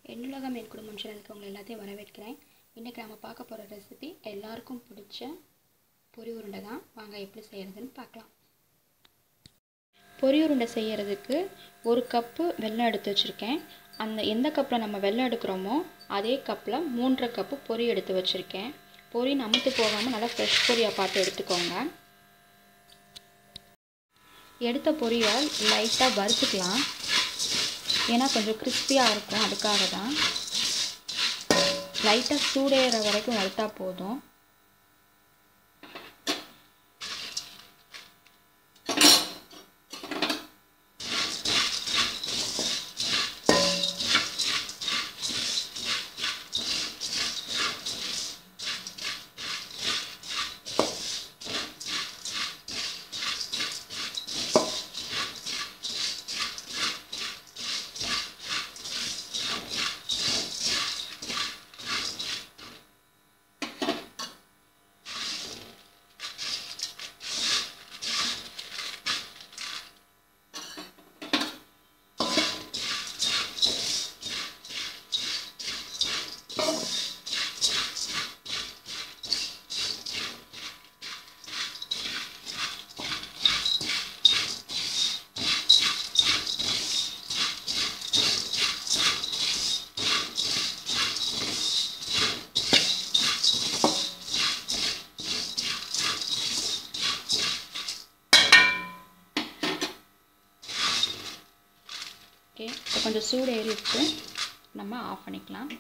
என்னுலக மேல் குடும்பம் சேனலுக்கு உங்களை எல்லாத்தையும் வரவேற்கிறேன் இன்றைக்கி நம்ம பார்க்க போகிற ரெசிபி எல்லாருக்கும் பிடிச்ச பொரி உருண்டை தான் வாங்க எப்படி செய்கிறதுன்னு பார்க்கலாம் பொரி உருண்டை செய்கிறதுக்கு ஒரு கப்பு வெல்லம் எடுத்து வச்சுருக்கேன் அந்த எந்த கப்பில் நம்ம வெல்லம் எடுக்கிறோமோ அதே கப்பில் மூன்றரை கப்பு பொரி எடுத்து வச்சுருக்கேன் பொரி நமுத்து போகாமல் நல்லா ஃப்ரெஷ் பொரியாக பார்த்து எடுத்துக்கோங்க எடுத்த பொரியை லைட்டாக வறுத்துக்கலாம் ஏன்னா கொஞ்சம் கிறிஸ்பியாக இருக்கும் அதுக்காக தான் லைட்டாக சூடேற வரைக்கும் வறுத்தா போதும் ஓகே இப்போ கொஞ்சம் சூடு ஏறிடுச்சு நம்ம ஆஃப் பண்ணிக்கலாம்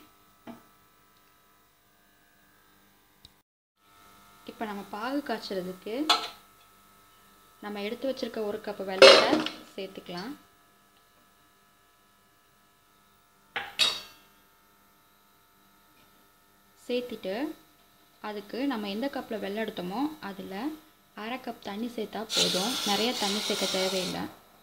இப்போ நம்ம பாகு காய்ச்சறதுக்கு நம்ம எடுத்து வச்சுருக்க ஒரு கப்பு வெள்ளத்தை சேர்த்துக்கலாம் சேர்த்துட்டு அதுக்கு நம்ம எந்த கப்பில் வெள்ளம் எடுத்தோமோ அதில் அரை கப் தண்ணி சேர்த்தா போதும் நிறைய தண்ணி சேர்க்க தேவையில்லை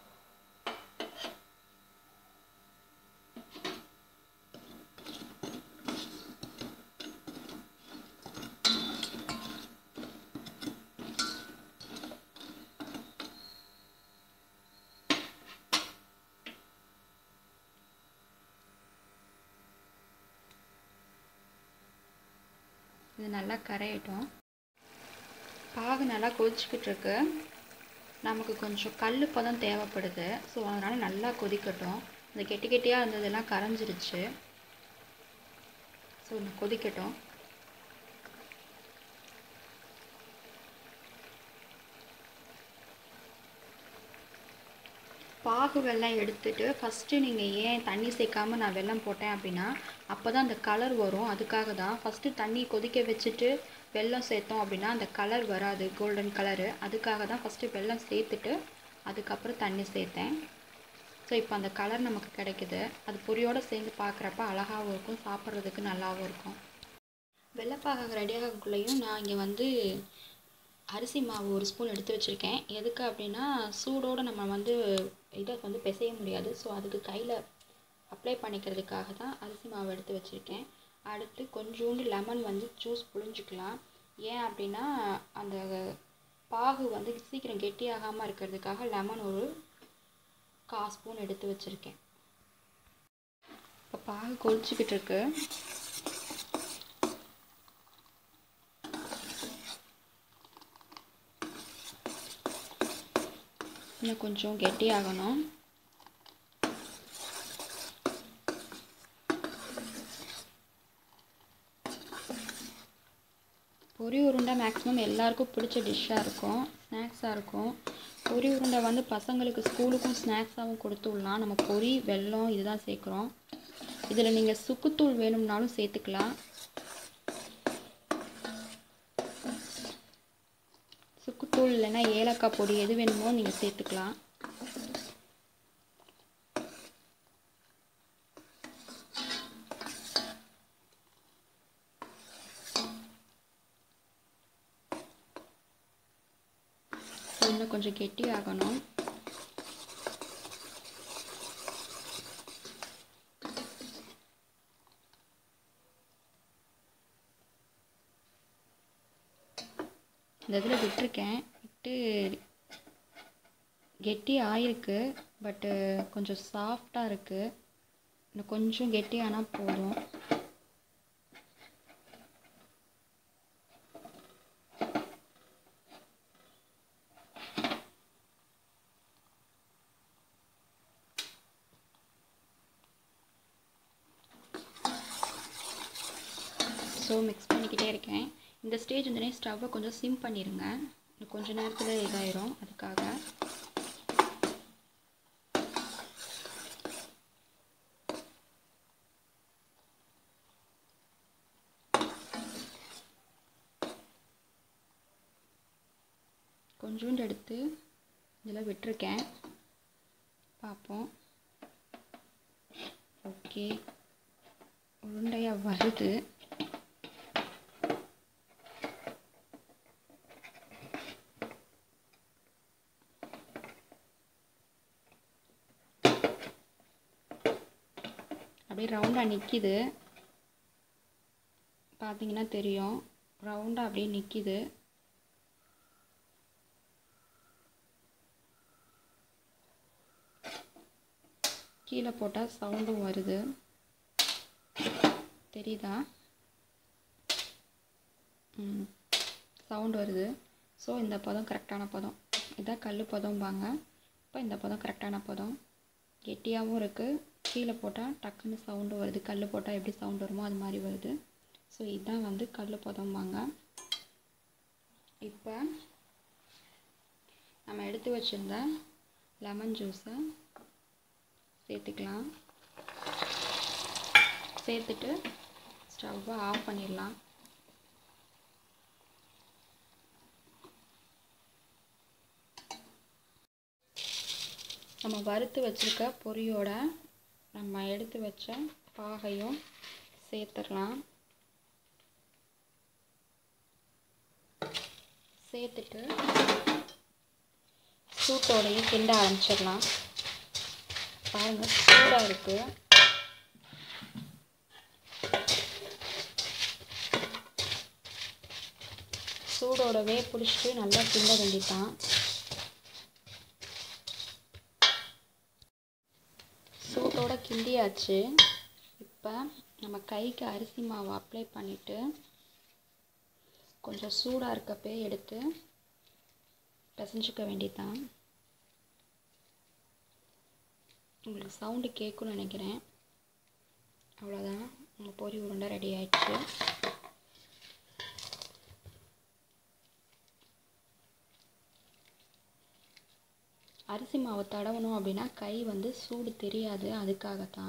இது நல்லா கரையட்டும் பாகு நல்லா கொதிச்சுக்கிட்டு இருக்கு நமக்கு கொஞ்சம் கல் பதம் தேவைப்படுது ஸோ அதனால் நல்லா கொதிக்கட்டும் இந்த கெட்டி கெட்டியாக இருந்ததெல்லாம் கரைஞ்சிருச்சு ஸோ கொதிக்கட்டும் பாகு வெல்லம் எடுத்துட்டு ஃபஸ்ட்டு நீங்கள் ஏன் தண்ணி சேர்க்காம நான் வெல்லம் போட்டேன் அப்படின்னா அப்போ தான் அந்த கலர் வரும் அதுக்காக தான் ஃபஸ்ட்டு தண்ணி கொதிக்க வச்சுட்டு வெல்லம் சேர்த்தோம் அப்படின்னா அந்த கலர் வராது கோல்டன் கலரு அதுக்காக தான் ஃபஸ்ட்டு வெல்லம் சேர்த்துட்டு அதுக்கப்புறம் தண்ணி சேர்த்தேன் ஸோ இப்போ அந்த கலர் நமக்கு கிடைக்குது அது பொரியோடு சேர்ந்து பார்க்குறப்ப அழகாகவும் இருக்கும் சாப்பிட்றதுக்கு நல்லாவும் இருக்கும் வெள்ளைப்பாக ரெடியாகக்குள்ளேயும் நான் இங்கே வந்து அரிசி மாவு ஒரு ஸ்பூன் எடுத்து வச்சுருக்கேன் எதுக்கு அப்படின்னா சூடோடு நம்ம வந்து இதை வந்து பிசைய முடியாது ஸோ அதுக்கு கையில் அப்ளை பண்ணிக்கிறதுக்காக தான் அரிசி மாவு எடுத்து வச்சுருக்கேன் அடுத்து கொஞ்சோண்டு லெமன் வந்து ஜூஸ் புழிஞ்சிக்கலாம் ஏன் அப்படின்னா அந்த பாகு வந்து சீக்கிரம் கெட்டியாகாமல் இருக்கிறதுக்காக லெமன் ஒரு கா ஸ்பூன் எடுத்து வச்சுருக்கேன் இப்போ பாகு கொதிச்சுக்கிட்டு இருக்கு இன்னும் கொஞ்சம் கெட்டியாகணும் பொரி உருண்டை மேக்ஸிமம் எல்லாருக்கும் பிடிச்ச டிஷ்ஷாக இருக்கும் ஸ்நாக்ஸாக இருக்கும் பொரி உருண்டை வந்து பசங்களுக்கு ஸ்கூலுக்கும் ஸ்நாக்ஸாகவும் கொடுத்து விடலாம் நம்ம பொரி வெல்லம் இதுதான் சேர்க்குறோம் இதில் நீங்கள் சுக்குத்தூள் வேணும்னாலும் சேர்த்துக்கலாம் சுக்குத்தூள் இல்லைன்னா ஏலக்காய் பொடி எது வேணுமோ நீங்கள் சேர்த்துக்கலாம் இன்னும் கொஞ்சம் கெட்டி ஆகணும் இந்த இதில் விட்டுருக்கேன் விட்டு கெட்டி ஆயிருக்கு பட்டு கொஞ்சம் சாஃப்டாக இருக்குது இன்னும் கொஞ்சம் கெட்டியானால் போதும் ஸோ மிக்ஸ் பண்ணிக்கிட்டே இருக்கேன் இந்த ஸ்டேஜ் வந்து ஸ்டவ்வை கொஞ்சம் சிம் பண்ணிடுங்க இன்னும் கொஞ்ச நேரத்தில் இதாயிரும் அதுக்காக கொஞ்சோண்டு எடுத்து இதில் விட்டுருக்கேன் பார்ப்போம் ஓகே உருண்டையாக வருது அப்படியே ரவுண்டாக நிற்கிது பார்த்தீங்கன்னா தெரியும் ரவுண்டாக அப்படியே நிற்கிது கீழே போட்டால் சவுண்டும் வருது தெரியுதா ம் சவுண்ட் வருது ஸோ இந்த பதம் கரெக்டான பதம் இதான் கல் பதம்பாங்க இப்போ இந்த பதம் கரெக்டான பதம் கெட்டியாகவும் இருக்குது கீழே போட்டால் டக்குன்னு சவுண்டு வருது கல் போட்டால் எப்படி சவுண்ட் வருமோ அது மாதிரி வருது ஸோ இதுதான் வந்து கல் பதம்பாங்க இப்போ நம்ம எடுத்து வச்சுருந்த லெமன் ஜூஸை சேர்த்துக்கலாம் சேர்த்துட்டு ஸ்டவ்வை ஆஃப் பண்ணிடலாம் நம்ம வறுத்து வச்சுருக்க பொரியோட நம்ம எடுத்து வச்ச பாகையும் சேர்த்துடலாம் சேர்த்துட்டு சூட்டோடையே கிண்ட ஆரம்பிச்சிடலாம் பாருங்கள் சூடாக இருக்குது சூடோடவே பிடிச்சிட்டு நல்லா கிண்ட வேண்டியதான் சூட்டோட கிண்டியாச்சு இப்போ நம்ம கைக்கு அரிசி மாவு அப்ளை பண்ணிவிட்டு கொஞ்சம் சூடாக இருக்கப்பே எடுத்து பிசைஞ்சிக்க வேண்டியதான் உங்களுக்கு சவுண்டு கேட்கும்னு நினைக்கிறேன் அவ்வளோதான் உங்கள் பொரி உருண்டை ரெடி ஆயிடுச்சு அரிசி மாவு தடவணும் அப்படின்னா கை வந்து சூடு தெரியாது அதுக்காகத்தான்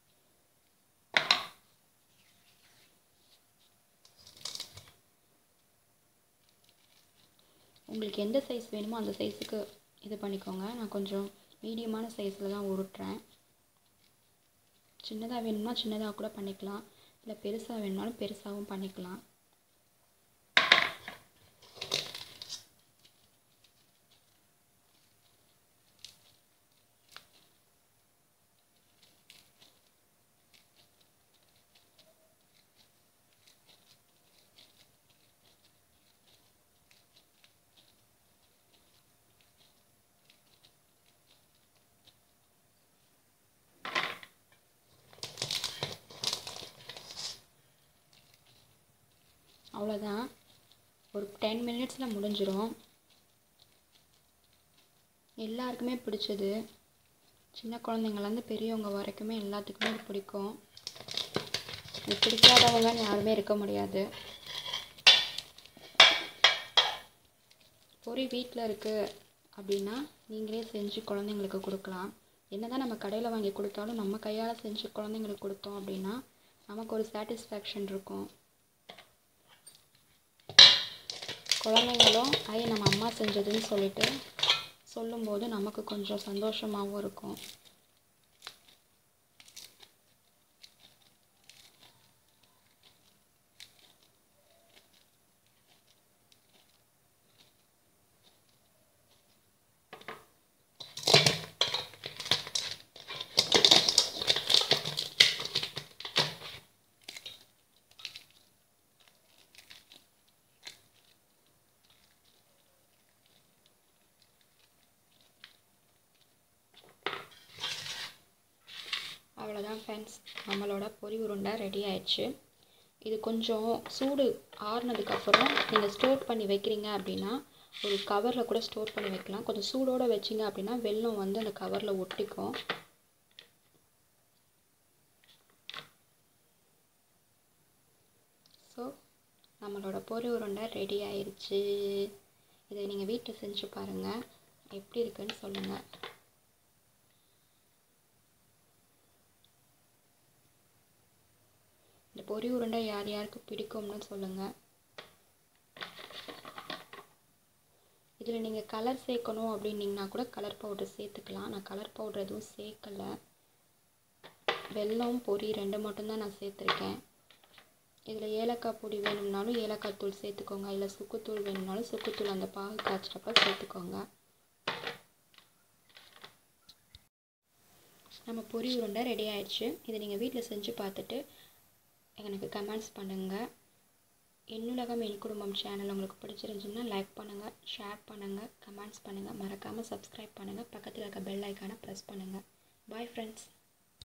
உங்களுக்கு எந்த சைஸ் வேணுமோ அந்த சைஸுக்கு இது பண்ணிக்கோங்க நான் கொஞ்சம் மீடியமான சைஸில் தான் உருட்டுறேன் சின்னதாக வேணும்னா சின்னதாக கூட பண்ணிக்கலாம் இல்லை பெருசாக வேணும்னாலும் பெருசாகவும் பண்ணிக்கலாம் அவ்வளோதான் ஒரு டென் மினிட்ஸில் முடிஞ்சிடும் எல்லாருக்குமே பிடிச்சது சின்ன குழந்தைங்கள்லேருந்து பெரியவங்க வரைக்குமே எல்லாத்துக்குமே இது பிடிக்கும் இது பிடிக்காதவங்கன்னு யாருமே இருக்க முடியாது பொரி வீட்டில் இருக்குது அப்படின்னா நீங்களே செஞ்சு குழந்தைங்களுக்கு கொடுக்கலாம் என்னதான் நம்ம கடையில் வாங்கி கொடுத்தாலும் நம்ம கையால் செஞ்சு குழந்தைங்களுக்கு கொடுத்தோம் அப்படின்னா நமக்கு ஒரு சாட்டிஸ்ஃபேக்ஷன் இருக்கும் குழந்தைங்களும் ஐ நம்ம அம்மா செஞ்சதுன்னு சொல்லிட்டு சொல்லும்போது நமக்கு கொஞ்சம் சந்தோஷமாகவும் இருக்கும் ஃப்ரெண்ட்ஸ் நம்மளோட பொரி உருண்டை ரெடி ஆயிடுச்சு இது கொஞ்சம் சூடு ஆறுனதுக்கப்புறம் நீங்கள் ஸ்டோர் பண்ணி வைக்கிறீங்க அப்படின்னா ஒரு கவரில் கூட ஸ்டோர் பண்ணி வைக்கலாம் கொஞ்சம் சூடோடு வச்சிங்க அப்படின்னா வெல்லம் வந்து அந்த கவரில் ஒட்டிக்கும் ஸோ நம்மளோட பொரி உருண்டை ரெடி ஆயிடுச்சு இதை நீங்கள் வீட்டில் செஞ்சு பாருங்கள் எப்படி இருக்குன்னு சொல்லுங்கள் இந்த பொரி உருண்டை யார் யாருக்கு பிடிக்கும்னு சொல்லுங்கள் இதில் நீங்கள் கலர் சேர்க்கணும் அப்படின்னீங்கன்னா கூட கலர் பவுடர் சேர்த்துக்கலாம் நான் கலர் பவுடர் எதுவும் சேர்க்கலை வெல்லம் பொரி ரெண்டு மட்டும்தான் நான் சேர்த்துருக்கேன் இதில் ஏலக்காய் பொடி வேணும்னாலும் ஏலக்காய் தூள் சேர்த்துக்கோங்க இல்லை சுக்குத்தூள் வேணும்னாலும் சுக்குத்தூள் அந்த பாகு காய்ச்சிட்டப்ப சேர்த்துக்கோங்க நம்ம பொரி உருண்டை ரெடி ஆயிடுச்சு இதை நீங்கள் வீட்டில் செஞ்சு பார்த்துட்டு எனக்கு கமெண்ட்ஸ் பண்ணுங்கள் என்னுலகம் என் குடும்பம் சேனல் உங்களுக்கு பிடிச்சிருந்துச்சுன்னா லைக் பண்ணுங்கள் ஷேர் பண்ணுங்கள் கமெண்ட்ஸ் பண்ணுங்கள் மறக்காமல் சப்ஸ்கிரைப் பண்ணுங்கள் பக்கத்தில் இருக்க பெல் ஐக்கானை ப்ரெஸ் பண்ணுங்கள் பாய் ஃப்ரெண்ட்ஸ்